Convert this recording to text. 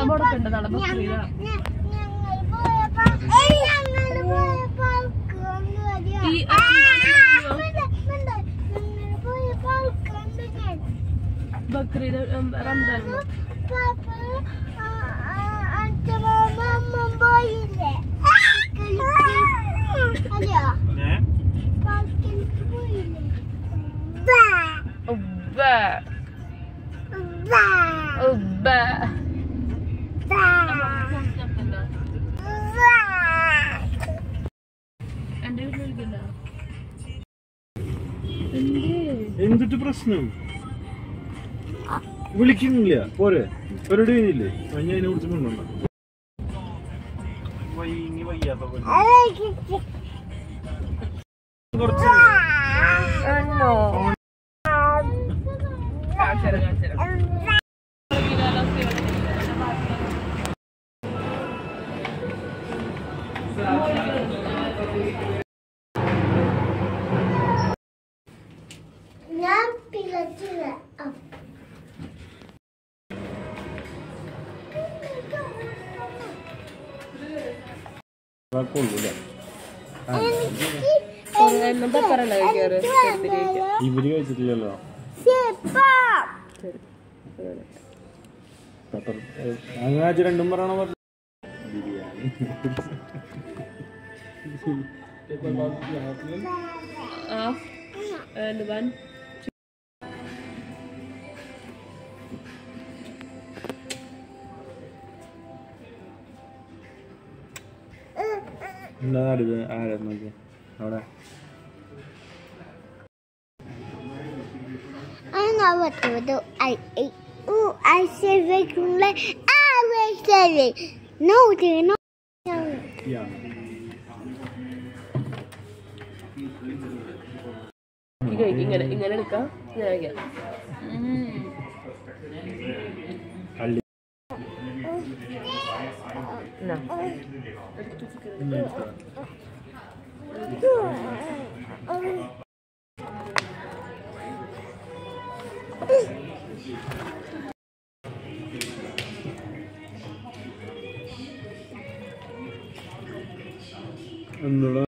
മുടക്കണ്ട നാളെ ബക്രീദ ഈ ബക്രീദ് റംസാൻ ഏ? ഉബ്ബ ഉബ്ബ എന്റെ വീട്ടിൽ വിളിക്കണ്ട എന്തിട്ട് പ്രശ്നം വിളിക്കുന്നില്ല പോരെ പരിപാടി കഴിഞ്ഞില്ലേ ഞാൻ അതിനെ കുറിച്ച് കൊണ്ടുണ്ട വൈകി വയ്യാത്ത പോലെ കുറച്ച് എണ്ണോ കാണിച്ചുതരാം, കാണിച്ചുതരാം. ഞാൻ പിളച്ചില്ല കൊള്ളൂല എന്നും പെപ്പറല്ല കഴിക്കാറ് ചെറുതിരി കഴിക്കാം ഇവര് കഴിച്ചിട്ടില്ലല്ലോ ശരി പെപ്പർ അങ്ങനെ രണ്ടും പറയണ പറഞ്ഞു ബിരിയാണി half and one എന്താ നടുവ് ആരായിരുന്നു നോക്കിയെ? അവിടെ I know what to do. I, I, ooh, I say regularly. I will say it. No, do you know? ഇയാണ്. ഇത് കഴിക്കും ഇങ്ങനെ ഇങ്ങനെ എടുക്കാം ഇങ്ങനെ കഴിക്കാം അള്ളി എന്നാ ഇന്ന് എടുത്തതാ. എന്നുള്ള